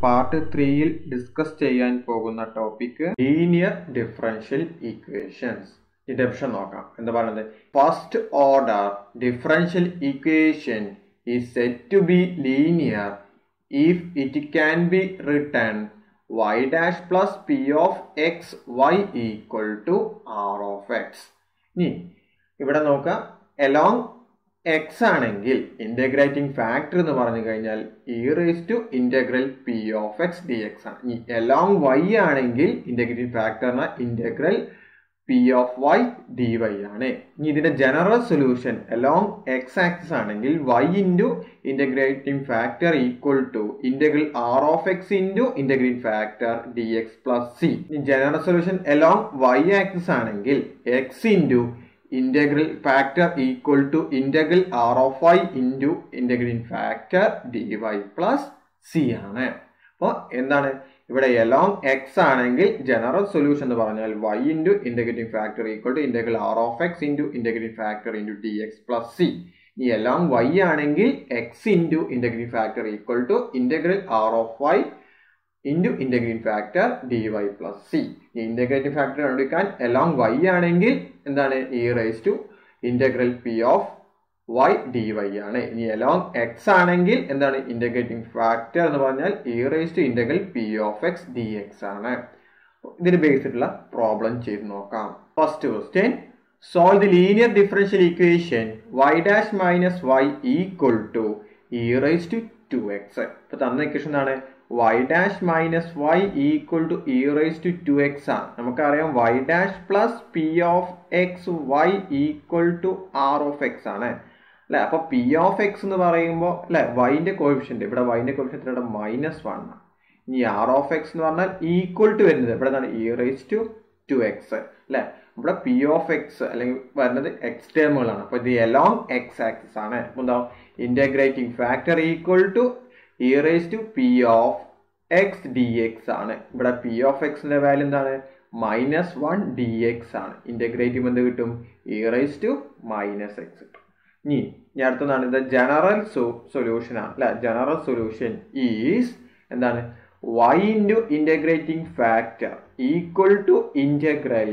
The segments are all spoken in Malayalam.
പാർട്ട് ത്രീയിൽ ഡിസ്കസ് ചെയ്യാൻ പോകുന്ന ടോപ്പിക് ലീനിയർ ഡിഫറൻഷ്യൽ ഈക്വേഷൻസ് ഡിഡപ്ഷൻ നോക്കാം എന്താ പറയുന്നത് first order differential equation is set to be linear if it can be written y dash plus p of x y equal to r of x ഇനി ഇവിടെ നോക്കാം എലോങ് എക്സ് ആണെങ്കിൽ ഇന്റഗ്രേറ്റിംഗ് ഫാക്ടർ എന്ന് പറഞ്ഞു കഴിഞ്ഞാൽ e raise to integral p of x d x ആണ് ഇനി എലോങ് വൈ ആണെങ്കിൽ ഇന്റഗ്രേറ്റിംഗ് ഫാക്ടറിന് integral p of y d y ആണ് ഇനി ഇതിന്റെ general solution along x axis ആണെങ്കിൽ y into integrating factor equal to integral r of x into integrating factor d x plus c ഇനി general solution along y axis ആണെങ്കിൽ x into integral factor equal to integral r of y into integrating factor d y plus c ആണ് അപ്പോൾ എന്താണ് ഇവിടെ എലോങ് എക്സ് ആണെങ്കിൽ ജനറൽ സൊല്യൂഷൻ എന്ന് പറഞ്ഞാൽ y into integrating factor equal to integral r of x into integrating factor into d x plus c ഇനി എലോങ് വൈ ആണെങ്കിൽ x into integrating factor equal to integral r of y into integrating factor d y plus c integrating factor കണ്ടുപിടിക്കാൻ എലോങ് വൈ ആണെങ്കിൽ എന്താണ് e rice to integral p of y d y ആണ് ഇനി എലോങ് എക്സ് ആണെങ്കിൽ എന്താണ് ഇന്റഗ്രേറ്റിംഗ് ഫാക്ടർ എന്ന് പറഞ്ഞാൽ e rice to integral p of x d x ആണ് ഇതിന് ബേസിട്ടുള്ള പ്രോബ്ലം ചെയ്ത് നോക്കാം first question solve the linear differential equation y dash minus y equal to e rice to two x ഇപ്പൊ തന്ന ഇക്വേഷൻ എന്താണ് y dash minus y equal to e rice to two x ആണ് നമുക്കറിയാം y dash plus p of x y equal to r of x ആണ് അല്ലെ അപ്പൊ പി ഓഫ് എക്സ് എന്ന് പറയുമ്പോൾ അല്ലെ വൈന്റെ കോഫിഷ്യന്റ് ഇവിടെ വൈന്റെ കോഫിഷ്യന്റ് ഇവിടെ മൈനസ് വൺ ആണ് ഇനി ആർ ഓഫ് എക്സ് എന്ന് പറഞ്ഞാൽ ഈക്വൽ ടു വരുന്നത് ഇവിടെ എന്താണ് e rice to two x അല്ലെ ഇവിടെ പി ഓഫ് എക്സ് അല്ലെങ്കിൽ വരുന്നത് എക്സ് ടേമുകളാണ് അപ്പൊ ഇത് എലോങ് എക്സ് ആക്സിസ് ആണ് അപ്പൊ എന്താ integrating factor equal to e raise to p of x d x ആണ് ഇവിടെ പി ഓഫ് എക്സിന്റെ വാല്യൂ എന്താണ് മൈനസ് വൺ ഡി എക്സ് ആണ് ഇന്റഗ്രേറ്റ് ചെയ്യുമ്പോൾ എന്ത് കിട്ടും e raise to minus x കിട്ടും ഇനി ഇനി അടുത്തതാണ് ഇത് ജനറൽ സൊല്യൂഷൻ ആണ് അല്ലെ ജനറൽ സൊല്യൂഷൻ ഈസ് എന്താണ് y into integrating factor equal to integral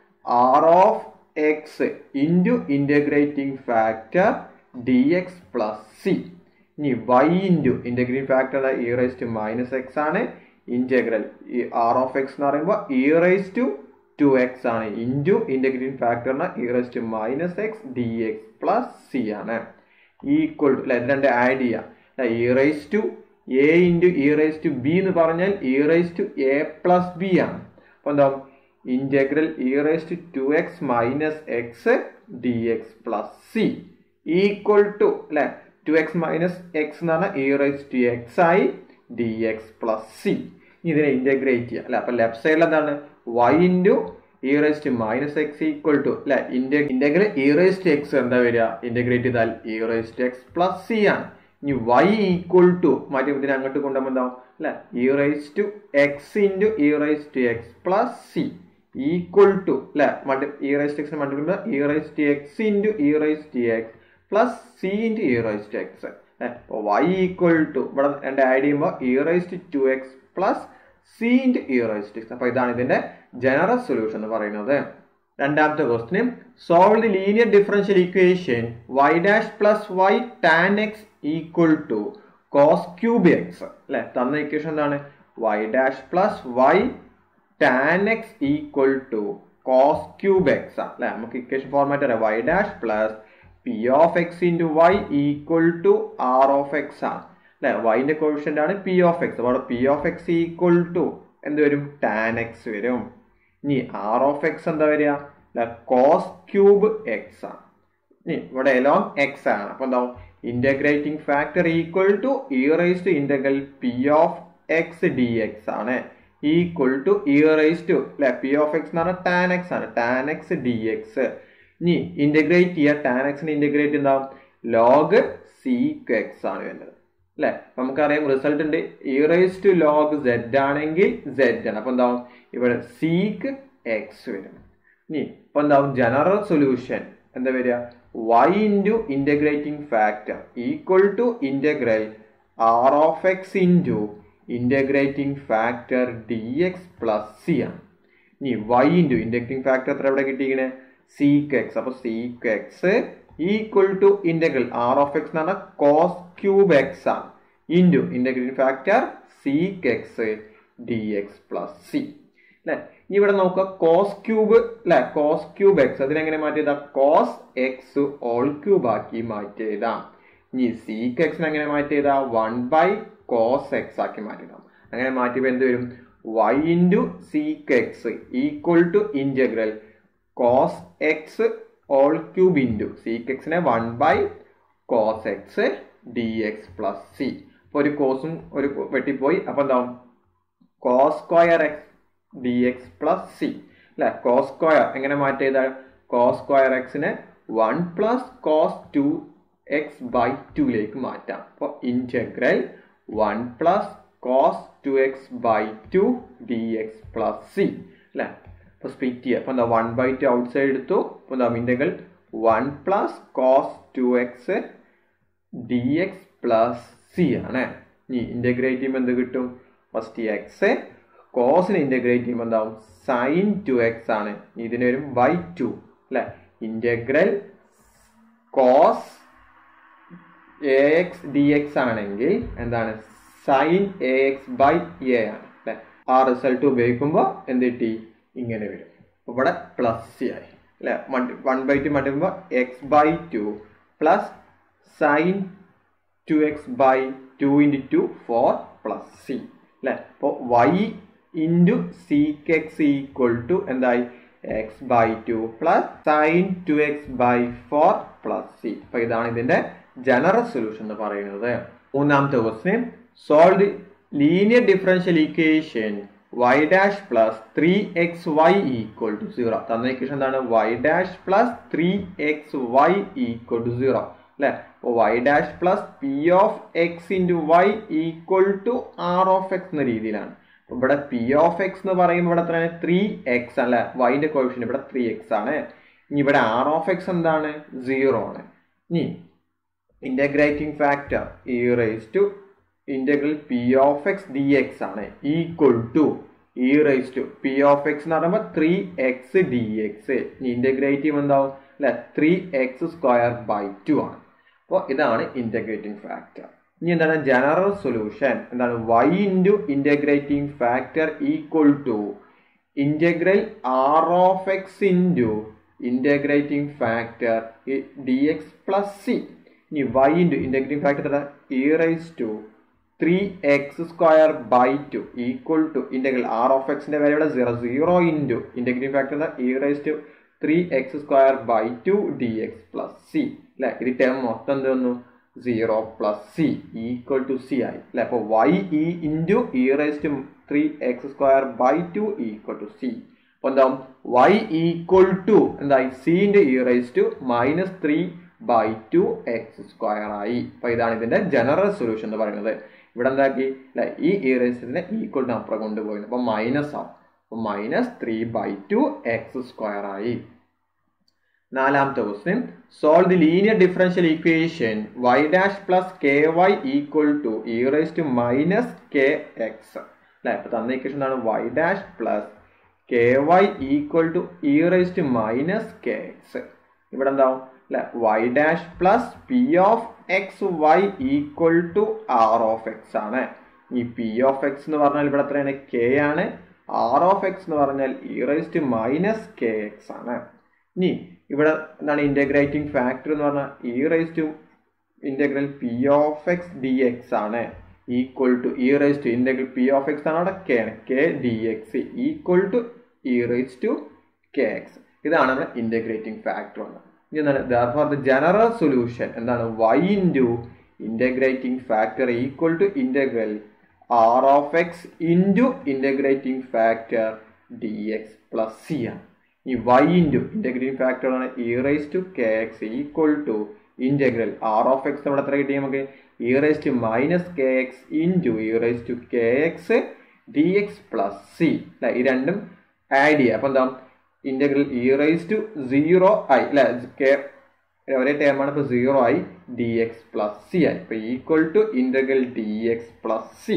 r of x into integrating factor d x plus c ഇനി y into integrating factor e rice to minus x ആണ് ഇന്റഗ്രൽ ഈ ആർ ഓഫ് എക്സ് എന്ന് പറയുമ്പോൾ e rice to two x ആണ് ഇൻറ്റു ഇന്റഗ്രേറ്റിംഗ് ഫാക്ടറിന് e rice to minus x d x plus c ആണ് ഈക്വൽ ടു അല്ലെ രണ്ട് ആഡ് ചെയ്യാം e rice to a into e rice to b എന്ന് പറഞ്ഞാൽ e rice to a plus b ആണ് അപ്പൊ എന്താവും integral e rice to two x minus x d x plus c equal to അല്ലെ ടു എക്സ് മൈനസ് എക്സ് എന്ന് പറഞ്ഞാൽ ഇ റൈസ് ടു എക്സ് ആയി ഡി എക്സ് പ്ലസ് സി ഇതിനെ ഇന്റഗ്രേറ്റ് ചെയ്യാം അല്ലെ അപ്പൊ ലെഫ്റ്റ് സൈഡിൽ എന്താണ് y into e rice to minus x equal to അല്ലെ integral e rice to x എന്താ വരിക ഇന്റഗ്രേറ്റ് ചെയ്താൽ e rice to x plus c ആണ് ഇനി വൈ ഈക്വൽ ടു മാറ്റി ഇതിനെ അങ്ങോട്ട് കൊണ്ടുപോകുമ്പോൾ എന്താവും അല്ലെ e rice to x into e rice to x plus c equal to അല്ലെ multi e rice to x multiple e rice to x into e rice to x plus c into e rice to x അപ്പോൾ വൈ ഈക്വൽ ടു ഇവിടെ രണ്ട് ആഡ് ചെയ്യുമ്പോൾ e rice to two x plus c into e rice to x അപ്പോൾ ഇതാണ് ഇതിന്റെ ജനറൽ സൊല്യൂഷൻ എന്ന് പറയുന്നത് രണ്ടാമത്തെ ക്വസ്റ്റിന് solve the linear differential equation y dash plus y tan x equal to cos cube x അല്ലെ തന്ന ഇക്വേഷൻ എന്താണ് y dash plus y tan x equal to cos cube x ആണ് അല്ലെ നമുക്ക് ഇക്വേഷൻ ഫോർമാറ്റ് അറിയാം y dash plus p of x into y equal to r of x ആണ് അല്ലെ വൈന്റെ കോഷ്യന്റ് ആണ് പി ഓഫ് എക്സ് അവിടെ p of x equal to എന്ത് വരും ടാൻ എക്സ് വരും ഇനി ആർ ഓഫ് എക്സ് എന്താ വരിക കോസ് ക്യൂബ് എക്സ് ആണ് ഇനി ഇവിടെ എലോങ് എക്സ് ആണ് അപ്പൊ എന്താവും integrating factor equal to e rice to integral p of x d x ആണ് equal to e rice to അല്ലെ പി ഓഫ് എക്സ് എന്ന് പറഞ്ഞാൽ ടാൻ എക്സ് ആണ് ടാൻ എക്സ് ഡി എക്സ് ഇനി ഇന്റഗ്രേറ്റ് ചെയ്യുക ടാൻ എക്സിന് ഇന്റഗ്രേറ്റ് എന്താവും ലോഗ് സീക്ക് എക്സ് ആണ് വേണ്ടത് അല്ലെ നമുക്കറിയാം റിസൾട്ട് ഉണ്ട് e rice to log z ആണെങ്കിൽ സെഡ് ആണ് അപ്പൊ എന്താവും ഇവിടെ സീക്ക് എക്സ് വരും ഇനി ഇപ്പൊ എന്താവും ജനറൽ സൊല്യൂഷൻ എന്താ വരിക y into integrating factor equal to integral r of x into integrating factor d x plus c ആണ് ഇനി വൈ ഇൻറ്റു ഇന്റഗ്രേറ്റിംഗ് ഫാക്ടർ എത്ര ഇവിടെ കിട്ടിയിരിക്കണേ സീക്ക് എക്സ് അപ്പൊ sec x equal to integral r of x എന്ന് പറഞ്ഞാൽ കോസ് ക്യൂബ് എക്സ് ആണ് into integrating factor sec x d x plus c അല്ലെ ഇനി ഇവിടെ നോക്കുക കോസ് ക്യൂബ് അല്ലെ കോസ് ക്യൂബ് എക്സ് അതിനെങ്ങനെ മാറ്റിയതാ കോസ് എക്സ് ഓൾ ക്യൂബ് ആക്കി മാറ്റിയതാ ഇനി സീക്ക് എക്സിനെ എങ്ങനെ മാറ്റിയതാ വൺ ബൈ കോസ് എക്സ് ആക്കി മാറ്റിയതാ അങ്ങനെ മാറ്റിയപ്പോൾ എന്ത് വരും y into sec x equal to integral cos x all cube into sec എക്സിനെ one by cos x d x plus c അപ്പോൾ ഒരു കോസും ഒരു വെട്ടിപ്പോയി അപ്പോൾ എന്താവും cos square x d x plus c അല്ലെ കോസ് സ്ക്വയർ എങ്ങനെ മാറ്റിയതാ കോസ് സ്ക്വയർ എക്സിനെ one plus cos two x by ടുയിലേക്ക് മാറ്റാം അപ്പോൾ integral one plus cos two x by two d x plus c അല്ലെ അപ്പോൾ സ്പ്ലിറ്റ് ചെയ്യുക അപ്പോൾ എന്താ one by two outside എടുത്തു അപ്പോൾ എന്താ integral one plus cos two x d x plus c ആണ് ഇനി ഇൻറ്റഗ്രേറ്റ് ചെയ്യുമ്പോൾ എന്ത് കിട്ടും ഫസ്റ്റ് എക്സ് കോസിന് ഇൻറ്റഗ്രേറ്റ് ചെയ്യുമ്പോൾ എന്താവും സൈൻ ടു എക്സ് ആണ് ഇതിന് വരും ബൈ ടു അല്ലെ integral cos a x d x ആണെങ്കിൽ എന്താണ് sine a x by a ആണ് അല്ലെ ആ റിസൾട്ട് ഉപയോഗിക്കുമ്പോൾ എന്ത് കിട്ടി ഇങ്ങനെ വരും ഇവിടെ പ്ലസ് സി ആയി അല്ലെ വൺ ബൈ ടു മട്ടുമ്പോൾ x by two plus sine two x by two into two four plus c അല്ലെ അപ്പോൾ y into sec x equal to എന്തായി x by two plus sine two x by four plus c അപ്പൊ ഇതാണ് ഇതിന്റെ ജനറൽ സൊല്യൂഷൻ എന്ന് പറയുന്നത് മൂന്നാമത്തെ question solve the linear differential equation y dash plus three x y equal to zero തന്ന ഇക്വേഷൻ എന്താണ് y dash plus three x y equal to zero അല്ലെ അപ്പോൾ y dash plus p of x into y equal to r of x എന്ന രീതിയിലാണ് ഇവിടെ പി ഓഫ് എക്സ് എന്ന് പറയുമ്പോൾ ഇവിടെ എത്രയാണ് ത്രീ എക്സ് അല്ലെ വൈൻ്റെ കോഷൻ ഇവിടെ ത്രീ എക്സ് ആണ് ഇനി ഇവിടെ ആർ ഓഫ് എക്സ് എന്താണ് സീറോ ആണ് ഇനി integrating factor e raise to integral p of x d x ആണ് equal to e raise to p of x എന്ന് പറയുമ്പോൾ three x d x integrate ചെയ്യുമ്പോൾ എന്താവും അല്ലെ three x square by two ആണ് അപ്പോൾ ഇതാണ് ഇന്റഗ്രേറ്റിംഗ് ഫാക്ടർ ഇനി എന്താണ് ജനറൽ സൊല്യൂഷൻ എന്താണ് y into integrating factor equal to integral r of x into integrating factor d x plus c ഇനി y into integrating factor e rice to three x square by two equal to integral r of എക്സിന്റെ വാല്യൂ ഇവിടെ zero zero into integrating factor e rice to three x square by two d x plus c അല്ലെ ഇത് ടേം മൊത്തം എന്ത് വന്നു zero plus c equal to c ആയി അല്ലെ അപ്പോൾ y e into e rice to three x square by two equal to c അപ്പോൾ എന്താവും വൈ ഈക്വൽ ടു എന്തായി c into e rice to minus three by two x square ആയി അപ്പോൾ ഇതാണ് ഇതിന്റെ ജനറൽ സൊല്യൂഷൻ എന്ന് പറയുന്നത് ഇവിടെ എന്താക്കി അല്ലെ ഈ ഇ റൈസിനെ ഈക്വൽ ടു അപ്പുറം കൊണ്ടുപോയി അപ്പോൾ മൈനസ് ആവും അപ്പോൾ minus three by two x square ആയി നാലാമത്തെ question solve the linear differential equation y dash plus k y equal to e rice to minus k x അല്ലെ അപ്പൊ തന്ന ഇക്വേഷൻ എന്താണ് y dash plus k y equal to e rice to minus k x ഇവിടെ എന്താവും അല്ലെ y dash plus p of x y equal to r of x ആണ് ഈ പി ഓഫ് എക്സ് എന്ന് പറഞ്ഞാൽ ഇവിടെ എത്രയാണ് കെ ആണ് ആർ ഓഫ് എക്സ് എന്ന് പറഞ്ഞാൽ e rice to minus k x ആണ് ഇനി ഇവിടെ എന്താണ് ഇന്റഗ്രേറ്റിംഗ് ഫാക്ടർ എന്ന് പറഞ്ഞാൽ e rice to integral p of x d x ആണ് equal to e rice to integral p of x ആണ് അവിടെ കെ ആണ് k d x equal to e rice to k x ഇതാണ് നമ്മുടെ ഇന്റഗ്രേറ്റിംഗ് ഫാക്ടർ എന്ന് ഇനി എന്താണ് ദർഫോർ ദ ജനറൽ സൊല്യൂഷൻ എന്താണ് y into integrating factor equal to integral r of x into integrating factor d x plus c ആണ് ഈ വൈ ഇൻറ്റു ഇന്റഗ്രേറ്റിംഗ് ഫാക്ടർ ആണ് e rice to k x equal to integral r of x നമ്മുടെ എത്ര കിട്ടി നമുക്ക് e rice to minus k x into e rice to k x d x plus c അല്ലെ ഈ രണ്ടും ആഡ് ചെയ്യുക അപ്പൊ എന്താ integral e rice to zero ആയി അല്ലെ കെ ഒരേ ടേമാണ് ഇപ്പൊ സീറോ ആയി ഡി എക്സ് പ്ലസ് സി ആയി ഇപ്പൊ equal to integral d x plus c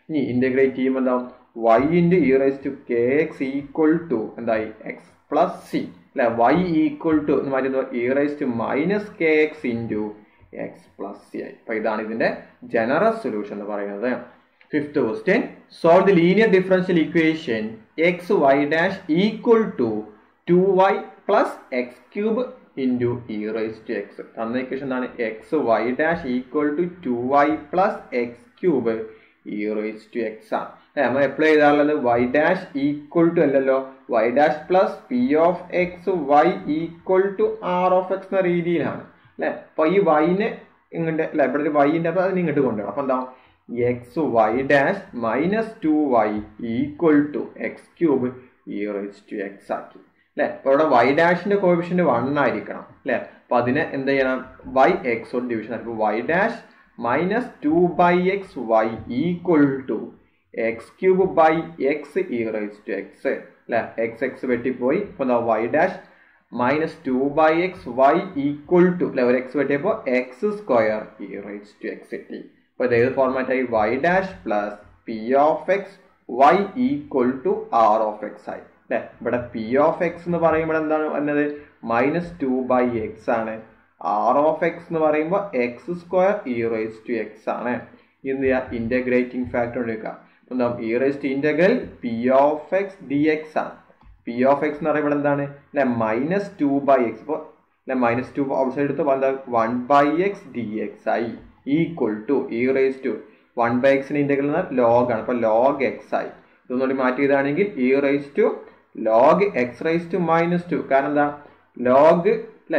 ഇനി ഇന്റഗ്രേറ്റ് ചെയ്യുമ്പോൾ എന്താവും y into e rice to k x equal to എന്തായി എക്സ് പ്ലസ് സി അല്ലെ വൈ ഈക്വൽ ടു എന്ന് മാറ്റുന്നത് e rice to minus k x into x plus c ആയി അപ്പൊ ഇതാണ് ഇതിന്റെ ജനറൽ സൊല്യൂഷൻ എന്ന് പറയുന്നത് fifth question solve the linear differential equation x y dash equal to two y plus x cube into e rice to x തന്ന ഇക്വേഷൻ എന്താണ് x y dash equal to two y plus x cube e rice to x ആണ് നമ്മൾ എപ്ലൈ ചെയ്താലുള്ളത് വൈ ഡാഷ് ഈക്വൽ ടു അല്ലല്ലോ y dash plus p of x y equal to r of x എന്ന രീതിയിലാണ് അല്ലെ അപ്പൊ ഈ വൈനെ ഇങ്ങോട്ട് അല്ലെ ഇവിടെ ഒരു വൈൻ്റെ അപ്പൊ അതിന് ഇങ്ങോട്ട് കൊണ്ടുപോകണം അപ്പൊ എന്താ x y dash minus two y equal to x cube e rice to x ആക്കി അല്ലെ അപ്പൊ ഇവിടെ വൈ ഡാഷിന്റെ കോഫിഷ്യന്റ് വൺ ആയിരിക്കണം അല്ലെ അപ്പൊ അതിനെ എന്ത് ചെയ്യണം വൈ എക്സ് കൊണ്ട് ഡിവിഷൻ ആയിരിക്കും y dash minus two by x y equal to x cube by x e rice to x അല്ലെ എക്സ് എക്സ് വെട്ടിപ്പോയി ഇപ്പൊ എന്താ y dash minus two by x y equal to അല്ലെ ഒരു എക്സ് വെട്ടിയപ്പോൾ x square e rice to x എത്തി അപ്പൊ ഇത് ഏത് ഫോർമാറ്റ് ആയി y dash plus p of x y equal to r of x ആയി അല്ലെ ഇവിടെ പി ഓഫ് എക്സ് എന്ന് പറയുമ്പോൾ എന്താണ് വന്നത് മൈനസ് ടു ബൈ എക്സ് ആണ് ആർ ഓഫ് എക്സ് എന്ന് പറയുമ്പോൾ x square e rice to x ആണ് എന്ത് ചെയ്യുക ഇന്റഗ്രേറ്റിംഗ് ഫാക്ടർ എടുക്കുക എന്താ e rice to integral p of x d x ആണ് പി ഓഫ് എക്സ് എന്ന് പറയുമ്പോൾ എന്താണ് അല്ലെ മൈനസ് ടു ബൈ എക്സ് ഇപ്പോൾ അല്ലെ മൈനസ് ടു ഔട്ട് സൈഡ് എടുത്ത് എന്താ one by x d x ആയി equal to e rice to one by എക്സിന് ഇന്റഗ്രൽ എന്നാൽ ലോഗ് ആണ് അപ്പൊ ലോഗ് എക്സ് ആയി ഇതൊന്നുകൂടി മാറ്റിയതാണെങ്കിൽ e rice to log x raise to minus two കാരണം എന്താ ലോഗ് അല്ലെ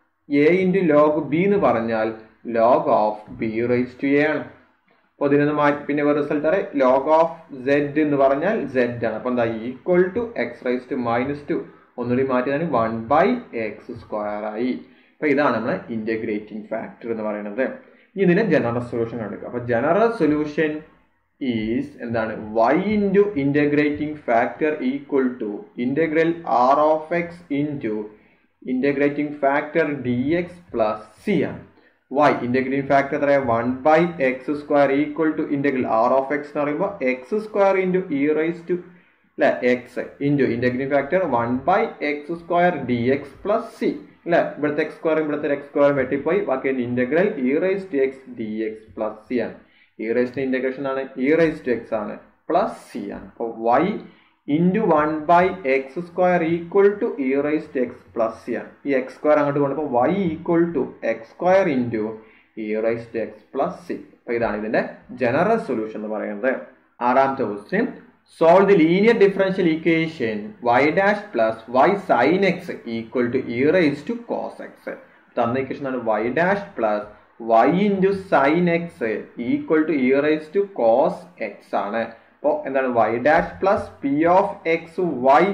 എ ഇൻറ്റു ലോഗ് ബി എന്ന് പറഞ്ഞാൽ log of b raise to a ആണ് അപ്പോൾ ഇതിനൊന്ന് മാറ്റി പിന്നെ വേറെ റിസൾട്ട് അറിയാം ലോഗ് ഓഫ് സെഡ് എന്ന് പറഞ്ഞാൽ സെഡ് ആണ് അപ്പൊ എന്താ equal to x raise to minus two ഒന്നുകൂടി മാറ്റിയതാണ് വൺ ബൈ എക്സ് സ്ക്വയർ ആയി അപ്പൊ ഇതാണ് നമ്മൾ ഇന്റഗ്രേറ്റിംഗ് ഫാക്ടർ എന്ന് പറയുന്നത് ഇനി ഇതിന്റെ ജനറൽ സൊല്യൂഷൻ കണ്ടെടുക്കുക അപ്പൊ ജനറൽ സൊല്യൂഷൻ ഈസ് എന്താണ് y into integrating factor equal to integral r of x into integrating factor d x plus c ആണ് വൈ ഇന്റഗ്രേറ്റിംഗ് ഫാക്ടർ എത്രയാ one by x square equal to integral r of x എന്ന് പറയുമ്പോൾ x square into e rice to അല്ലെ x into integrating factor one by x square d x plus c അല്ലെ ഇവിടുത്തെ എക്സ് സ്ക്വയർ ഇവിടുത്തെ എക്സ് സ്ക്വയർ വെട്ടിപ്പോയി ബാക്കി integral e rice to x d x plus c ആണ് ഇ റൈസ് ടു ഇന്റഗ്രേഷൻ ആണ് ഇ റൈസ് ടു എക്സ് ആണ് പ്ലസ് സി ആണ് അപ്പോൾ y into one by x square equal to e rice to x plus c ആണ് ഈ എക്സ് സ്ക്വയർ അങ്ങോട്ട് കൊണ്ടപ്പോൾ y equal to x square into e rice to x plus c അപ്പോൾ ഇതാണ് ഇതിന്റെ ജനറൽ സൊല്യൂഷൻ എന്ന് പറയുന്നത് ആറാമത്തെ question solve the linear differential equation Y dash plus y sine x equal to e rice to cos x തന്ന ഇക്വേഷൻ ആണ് y dash plus y into sine x equal to e rice to cos x ആണ് അപ്പോൾ എന്താണ് y dash plus p of x y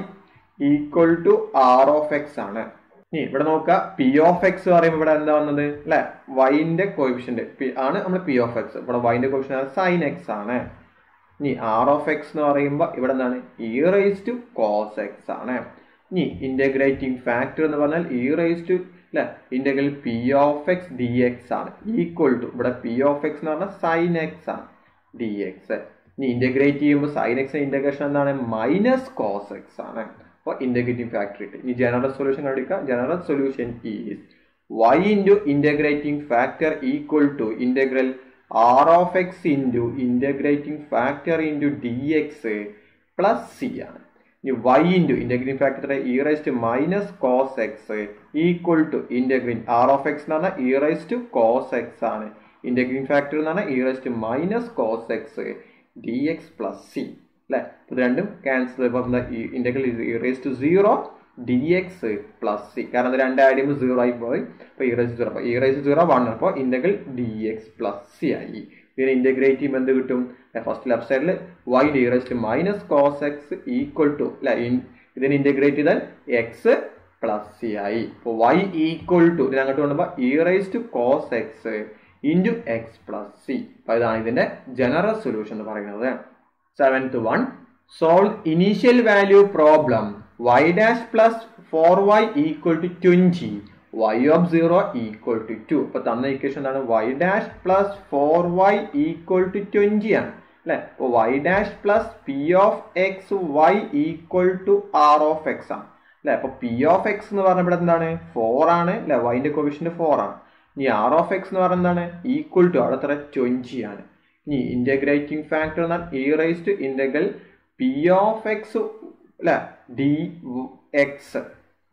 equal to r of x ആണ് ഇനി ഇവിടെ നോക്കുക പി ഓഫ് എക്സ് പറയുമ്പോൾ ഇവിടെ എന്താ വന്നത് അല്ലെ വൈന്റെ കോയിഫിഷ്യന്റ് ആണ് നമ്മൾ പി ഓഫ് എക്സ് ഇവിടെ വൈന്റെ കോയിഫിഷ്യന്റ് സൈൻ എക്സ് ആണ് ഇനി ആർ ഓഫ് എക്സ് എന്ന് പറയുമ്പോൾ ഇവിടെ എന്താണ് e rice to cos x ആണ് ഇനി ഇന്റഗ്രേറ്റിംഗ് ഫാക്ടർ എന്ന് പറഞ്ഞാൽ ഇ റൈസ് ടു അല്ലെ integral p of x d x ആണ് ഈക്വൽ ടു ഇവിടെ പി ഓഫ് എക്സ് എന്ന് പറഞ്ഞാൽ സൈൻ എക്സ് ആണ് ഡി എക്സ് ഇനി ഇന്റഗ്രേറ്റ് ചെയ്യുമ്പോൾ സൈൻ എക്സ് ഇന്റഗ്രേഷൻ എന്താണ് മൈനസ് കോസ് എക്സ് ആണ് അപ്പോൾ ഇന്റഗ്രേറ്റിംഗ് ഫാക്ടർ ഇട്ട് ഇനി ജനറൽ സൊല്യൂഷൻ കണ്ടിരിക്കുക general solution is y into integrating factor equal to integral r of x into integrating factor into d x plus c ആണ് ഇനി y into integrating factor e rice to minus cos x equal to integrate r of x എന്ന് പറഞ്ഞാൽ e rice to cos x ആണ് ഇന്റഗ്രേറ്റിംഗ് ഫാക്ടർ എന്ന് പറഞ്ഞാൽ e rice to minus cos x d x plus c അല്ലെ ഇത് രണ്ടും cancel integral e rice to zero d x plus c കാരണം ഇത് രണ്ട് ആഡ് ചെയ്യുമ്പോൾ സീറോ ആയി പോയി അപ്പോൾ ഇ റൈസ് സീറോ അപ്പോൾ ഇ റൈസ് സീറോ വൺ അപ്പോൾ integral d x plus c ആയി ഇതിനെ ഇന്റഗ്രേറ്റ് ചെയ്യുമ്പോൾ എന്ത് കിട്ടും ഫസ്റ്റ് ലെഫ്റ്റ് സൈഡിൽ y d raise to minus cos x equal to അല്ലെ ഇതിനെ ഇന്റഗ്രേറ്റ് ചെയ്താൽ എക്സ് പ്ലസ് സി ആയി അപ്പോൾ വൈ ഈക്വൽ ടു ഇതിനെ അങ്ങോട്ട് കൊണ്ടുമ്പോൾ e rice to cos x into x plus c അപ്പോൾ ഇതാണ് ഇതിന്റെ ജനറൽ സൊല്യൂഷൻ എന്ന് പറയുന്നത് seventh one solve initial value problem y dash plus 4y equal to 20 y of 0 equal to 2 അപ്പൊ തന്ന ഇക്വേഷൻ എന്താണ് y dash plus 4y equal to 20 ആണ് അല്ലെ അപ്പൊ y dash plus p of x y equal to r of x ആണ് അല്ലെ അപ്പൊ പി ഓഫ് എക്സ് എന്ന് പറഞ്ഞ ഇവിടെ എന്താണ് ഫോർ ആണ് അല്ലെ വൈന്റെ കൊവിഷന്റെ ഫോർ ആണ് ഇനി ആർ ഓഫ് എക്സ് എന്ന് പറയുന്നത് എന്താണ് ഈക്വൽ ടു അവിടെ എത്ര ട്വന്റി ആണ് ഇനി ഇന്റഗ്രേറ്റിംഗ് ഫാക്ടർ എന്നാൽ e rice to integral p of x അല്ലെ d x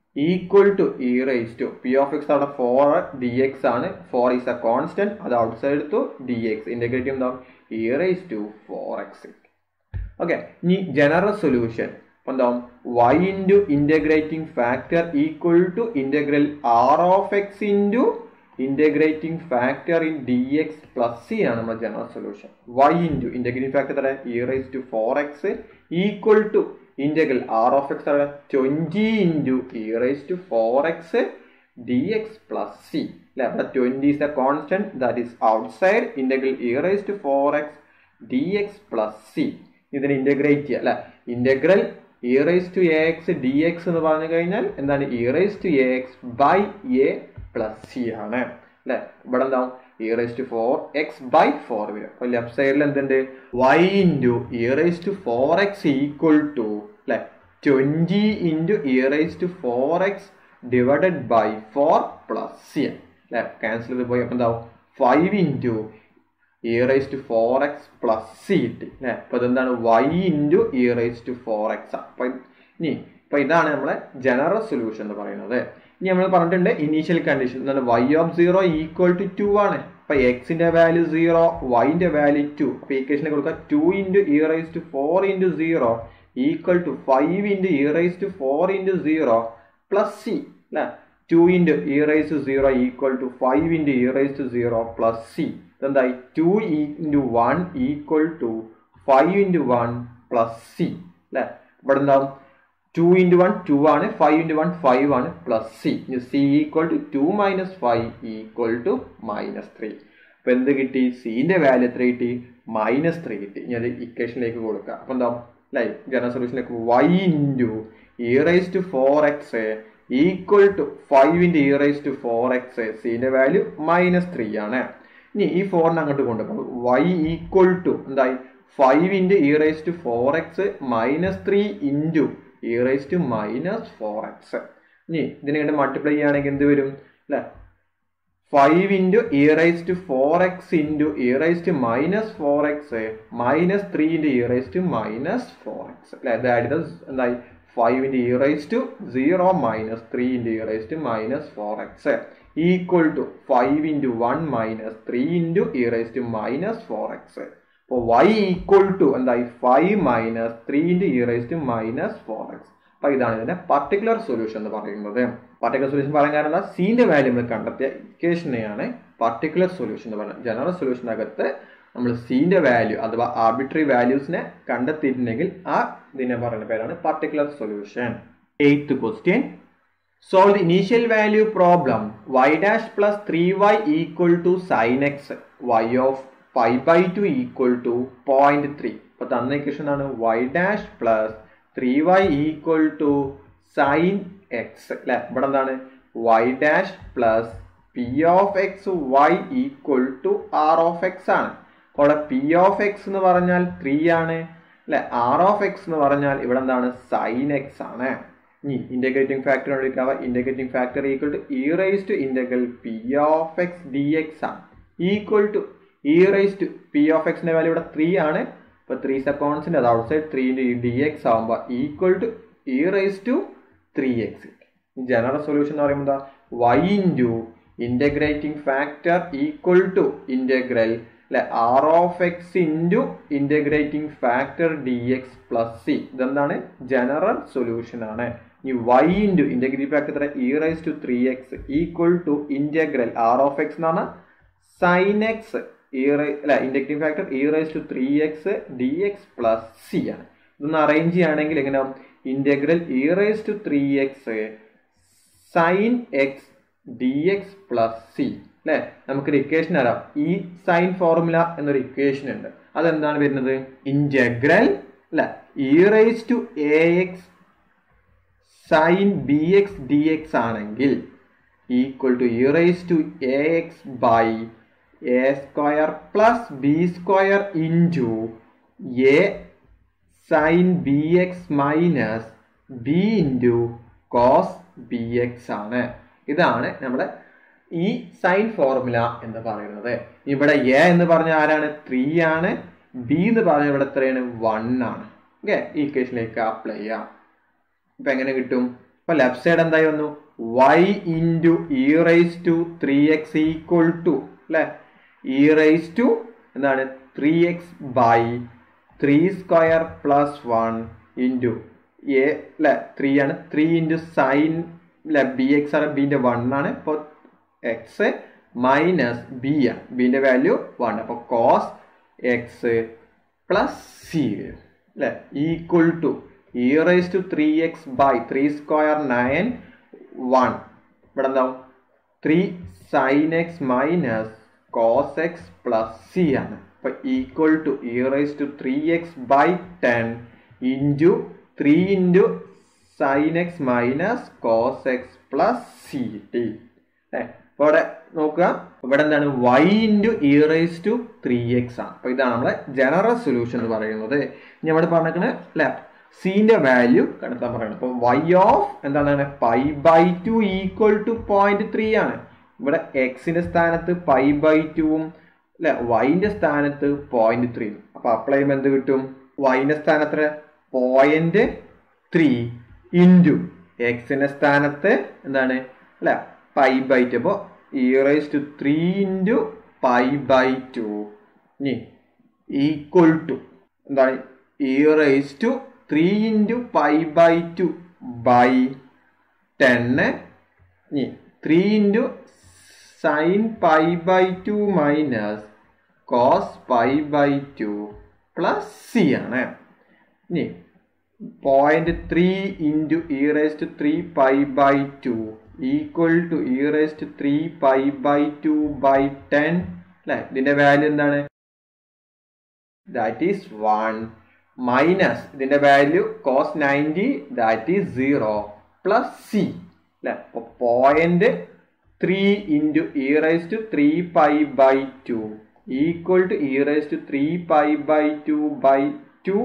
equal to e rice to p of x അവിടെ ഫോർ ഡി എക്സ് ആണ് ഫോർ ഈസ് എ കോൺസ്റ്റന്റ് അത് outside to d x integrate എന്താവും e rice to four x okay ഇനി ജനറൽ സൊല്യൂഷൻ എന്താവും y into integrating factor equal to integral r of x into integrating factor in d x plus c ആണ് നമ്മുടെ general solution y into integrating factor തരാം e rice to four x equal to integral r of x തരാം twenty into e rice to four x d x plus c അല്ലെ അവിടെ twenty is a constant that is outside integral e rice to four x d x plus c ഇതിനെ ഇന്റഗ്രേറ്റ് ചെയ്യുക അല്ലെ integral e rice to a x d x എന്ന് പറഞ്ഞു കഴിഞ്ഞാൽ എന്താണ് e rice to a x by a plus c ആണ് അല്ലെ ഇവിടെ എന്താവും e rice to four x by four വരും അപ്പൊ ലെഫ്റ്റ് സൈഡിൽ എന്തുണ്ട് y into e rice to four x equal to അല്ലെ twenty into e rice to four x divided by four plus c അല്ലെ ക്യാൻസൽ ചെയ്ത് പോയി അപ്പൊ എന്താവും five into e rice to four x plus c കിട്ടി അല്ലെ അപ്പൊ ഇതെന്താണ് y into e rice to four x അപ്പൊ ഇനി അപ്പൊ ഇതാണ് നമ്മളെ ജനറൽ സൊല്യൂഷൻ എന്ന് പറയുന്നത് ഇനി നമ്മൾ പറഞ്ഞിട്ടുണ്ട് ഇനീഷ്യൽ കണ്ടീഷൻ എന്താണ് y of zero equal to two ആണ് അപ്പൊ എക്സിന്റെ വാല്യൂ സീറോ വൈന്റെ വാല്യൂ ടു അപ്പൊ ഈക്വേഷനെ കൊടുക്കുക two into e rice to four into zero equal to five into e rice to four into zero plus c അല്ലെ two into e rice to zero equal to five into e rice to zero plus c എന്തായി two into one equal to five into one plus c അല്ലെ ഇവിടെ എന്താവും ടു ഇൻറ്റു വൺ ടു ആണ് ഫൈവ് ഇൻറ്റു വൺ ഫൈവ് ആണ് plus c c equal to two minus five equal to minus three അപ്പൊ എന്ത് കിട്ടി സിന്റെ വാല്യൂ എത്ര കിട്ടി മൈനസ് ത്രീ കിട്ടി ഇനി അത് ഇക്വേഷനിലേക്ക് കൊടുക്കുക അപ്പൊ എന്താ അല്ലെ ജനറൽ സൊല്യൂഷനിലേക്ക് y into e rice to four x equal to five into e rice to four x സിന്റെ വാല്യൂ മൈനസ് ത്രീ ആണ് ഇനി ഈ ഫോറിനെ അങ്ങോട്ട് കൊണ്ടുപോകും വൈ ഈക്വൽ ടു എന്തായി five into e rice to four x minus three into e rice to minus four x ഇനി ഇതിനെ കണ്ട് മൾട്ടിപ്ലൈ ചെയ്യുകയാണെങ്കിൽ എന്ത് വരും അല്ലെ five into e rice to four x into e rice to minus four x minus three into e rice to minus four x അല്ലെ അതായത് എന്തായി five into e rice to zero minus three into e rice to minus four x equal to five into one minus three into e rice to minus four x അപ്പോൾ വൈ ഈക്വൽ ടു എന്തായി five minus three into e rice to minus four x അപ്പൊ ഇതാണ് ഇതിന്റെ പർട്ടിക്കുലർ സൊല്യൂഷൻ എന്ന് പറയുന്നത് പർട്ടിക്കുലർ സൊല്യൂഷൻ പറയാൻ കാരണം എന്താ സീന്റെ വാല്യൂ നമ്മൾ കണ്ടെത്തിയ ഇക്വേഷനെയാണ് പർട്ടിക്കുലർ സൊല്യൂഷൻ എന്ന് പറയുന്നത് ജനറൽ സൊല്യൂഷനകത്ത് നമ്മൾ സീന്റെ വാല്യൂ അഥവാ ആർബിട്രറി വാല്യൂസിനെ കണ്ടെത്തിയിട്ടുണ്ടെങ്കിൽ ആ ഇതിനെ പറയുന്ന പേരാണ് particular solution eighth question solve the initial value problem y dash plus three y equal to sine x y of pi by two equal to point three അപ്പൊ തന്ന ഇക്വേഷൻ ആണ് y dash plus three y equal to sine x അല്ലെ ഇവിടെ എന്താണ് y dash plus p of x y equal to r of x ആണ് അവിടെ പി ഓഫ് എക്സ് എന്ന് പറഞ്ഞാൽ ത്രീ ആണ് അല്ലെ ആർ ഓഫ് എക്സ് എന്ന് പറഞ്ഞാൽ ഇവിടെ എന്താണ് സൈൻ എക്സ് ആണ് ഇനി ഇന്റഗ്രേറ്റിംഗ് ഫാക്ടർ എടുക്കാവ integrating factor equal to e rice to integral p of x d x ആണ് equal to e rice to p of എക്സിന്റെ വാല്യൂ ഇവിടെ ത്രീ ആണ് ഇപ്പൊ ത്രീ സെക്കോൺസിന്റെ അത് outside three d x ആകുമ്പോൾ equal to e rice to three x general solution എന്ന് പറയുമ്പോൾ എന്താ y into integrating factor equal to integral അല്ലെ r of x into integrating factor d x plus c ഇതെന്താണ് ജനറൽ സൊല്യൂഷൻ ആണ് ഈ y into integrative factor e rice to three x equal to integral r of x എന്ന് പറഞ്ഞാൽ സൈൻ എക്സ് ഇ അല്ല inductive factor e rice to three x d x plus c ആണ് ഇതൊന്ന് അറേഞ്ച് ചെയ്യുകയാണെങ്കിൽ എങ്ങനെ integral e rice to three x sine x d x plus c അല്ലെ നമുക്കൊരു ഇക്വേഷൻ അറിയാം ഈ സൈൻ ഫോർമുല എന്നൊരു ഇക്വേഷൻ ഉണ്ട് അതെന്താണ് വരുന്നത് ഇന്റഗ്രൽ അല്ലെ e rice to a x sine b x d x ആണെങ്കിൽ equal to e rice to a x by a square plus b square into a sine b x minus b into cos b x ആണ് ഇതാണ് നമ്മുടെ ഈ സൈൻ ഫോർമുല എന്ന് പറയുന്നത് ഇവിടെ എ എന്ന് പറഞ്ഞ ആരാണ് ത്രീ ആണ് ബി എന്ന് പറഞ്ഞ ഇവിടെ എത്രയാണ് വൺ ആണ് ഓക്കെ ഈ കേസിലേക്ക് അപ്ലൈ ചെയ്യാം ഇപ്പൊ എങ്ങനെ കിട്ടും ഇപ്പൊ ലെഫ്റ്റ് സൈഡ് എന്തായി വന്നു y into e rice to three x equal to അല്ലെ ഇ റൈസ് ടു എന്താണ് three x by three square plus one into a അല്ലെ ത്രീ ആണ് ത്രീ ഇൻറ്റു സൈൻ അല്ലെ ബി എക്സ് ആണ് ബിന്റെ വൺ ആണ് ഇപ്പോൾ എക്സ് മൈനസ് ബി ആണ് ബിന്റെ വാല്യൂ വൺ അപ്പോൾ കോസ് എക്സ് പ്ലസ് സി വരും അല്ലെ equal to e rice to three x by three square nine one ഇവിടെ എന്താവും three sine x minus cos x plus c ആണ് അപ്പൊ equal to e rice to three x by ten into three into sine x minus cos x plus c t അപ്പൊ ഇവിടെ നോക്കുക ഇവിടെ എന്താണ് y into e rice to three x ആണ് അപ്പൊ ഇതാണ് നമ്മുടെ ജനറൽ സൊല്യൂഷൻ എന്ന് പറയുന്നത് ഇനി ഇവിടെ പറഞ്ഞിരിക്കുന്നത് അല്ലെ സിന്റെ വാല്യൂ കണ്ടെത്താൻ പറയുന്നത് അപ്പൊ വൈ ഓഫ് എന്താണ് pi by two equal to point three ആണ് ഇവിടെ എക്സിന്റെ സ്ഥാനത്ത് പൈ ബൈ ടുവും അല്ലെ വൈന്റെ സ്ഥാനത്ത് പോയിന്റ് ത്രീ അപ്പൊ അപ്ലൈ ചെയ്യുമ്പോൾ എന്ത് കിട്ടും വൈന്റെ സ്ഥാനത്ത് പോയിന്റ് ത്രീ ഇൻറ്റു എക്സിന്റെ സ്ഥാനത്ത് എന്താണ് അല്ലെ പൈ ബൈ ടു അപ്പോൾ e rice to three into pi by two ഇനി ഈക്വൽ ടു എന്താണ് e rice to three into pi by two by ടെന്ന് ഇനി three into sine pi by two minus cos pi by two plus c ആണ് ഇനി point three into e raise to three pi by two equal to e raise to three pi by two by ten അല്ലെ ഇതിന്റെ വാല്യൂ എന്താണ് ദാറ്റ് ഈസ് വൺ മൈനസ് ഇതിന്റെ value cos ninety that is zero plus c അല്ലെ അപ്പൊ point three into e rice to three pi by two equal to e rice to three pi by two by two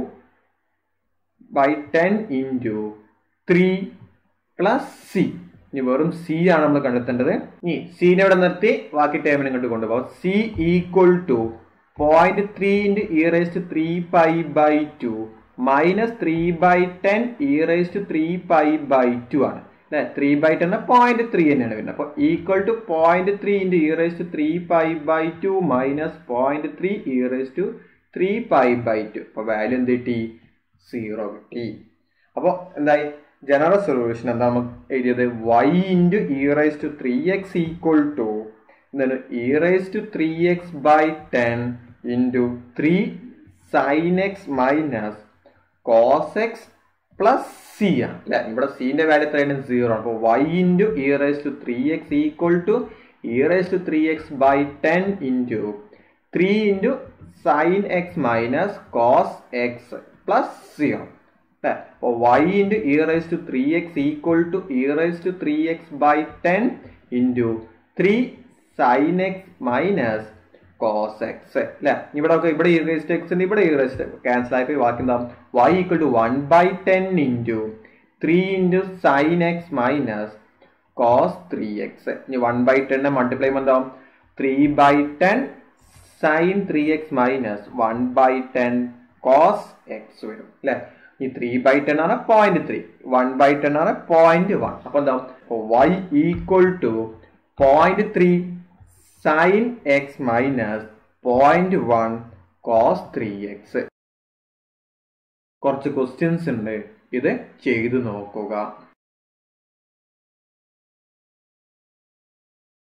by ten into three plus c ഇനി വെറും സി ആണ് നമ്മൾ കണ്ടെത്തേണ്ടത് ഇനി സീനെ ഇവിടെ നിർത്തി ബാക്കി ടേമിനെ ഇങ്ങോട്ട് കൊണ്ടുപോകാം c equal to point three into e rice to three pi by two minus three by ten e rice to three pi by two ആണ് അല്ലെ three by ten point three തന്നെയാണ് വരുന്നത് അപ്പോൾ equal to point three into e rice to three pi by two minus point three e rice to three pi by two അപ്പോൾ വാല്യൂ എന്ത് കിട്ടി സീറോ കിട്ടി അപ്പോൾ എന്തായി ജനറൽ സൊല്യൂഷൻ എന്താ നമുക്ക് എഴുതിയത് y into e rice to three x equal to എന്താണ് e rice to three x by ten into three sine x minus cos x plus c ആണ് അല്ലെ ഇവിടെ സിന്റെ വാല്യൂ എത്രയാണ് സീറോ അപ്പോൾ y into e rice to three x equal to e rice to three x by ten into three into sine x minus cos x plus zero അല്ലെ അപ്പോൾ y into e rice to three x equal to e rice to three x by ten into three sine x minus cos x അല്ലെ ഇവിടെ ഒക്കെ ഇവിടെ ഇറേസ്റ്റ് എക്സ് ഉണ്ട് ഇവിടെ ഇറേസ്റ്റ് ക്യാൻസൽ ആയി ബാക്കി എന്താ y equal to one by ten into three into sine x minus cos three x ഇനി വൺ ബൈ ടെന്നെ മൾട്ടിപ്ലൈ ചെയ്യുമ്പോൾ എന്താവും three by ten sine three x minus one by ten cos x വരും അല്ലെ ഈ ത്രീ ബൈ ടെൻ ആണ് point three one by ten ആണ് പോയിന്റ് വൺ അപ്പൊ എന്താ y equal to point three sine x minus point one cos three x കുറച്ച് ക്വസ്റ്റ്യൻസ് ഉണ്ട് ഇത് ചെയ്തു നോക്കുക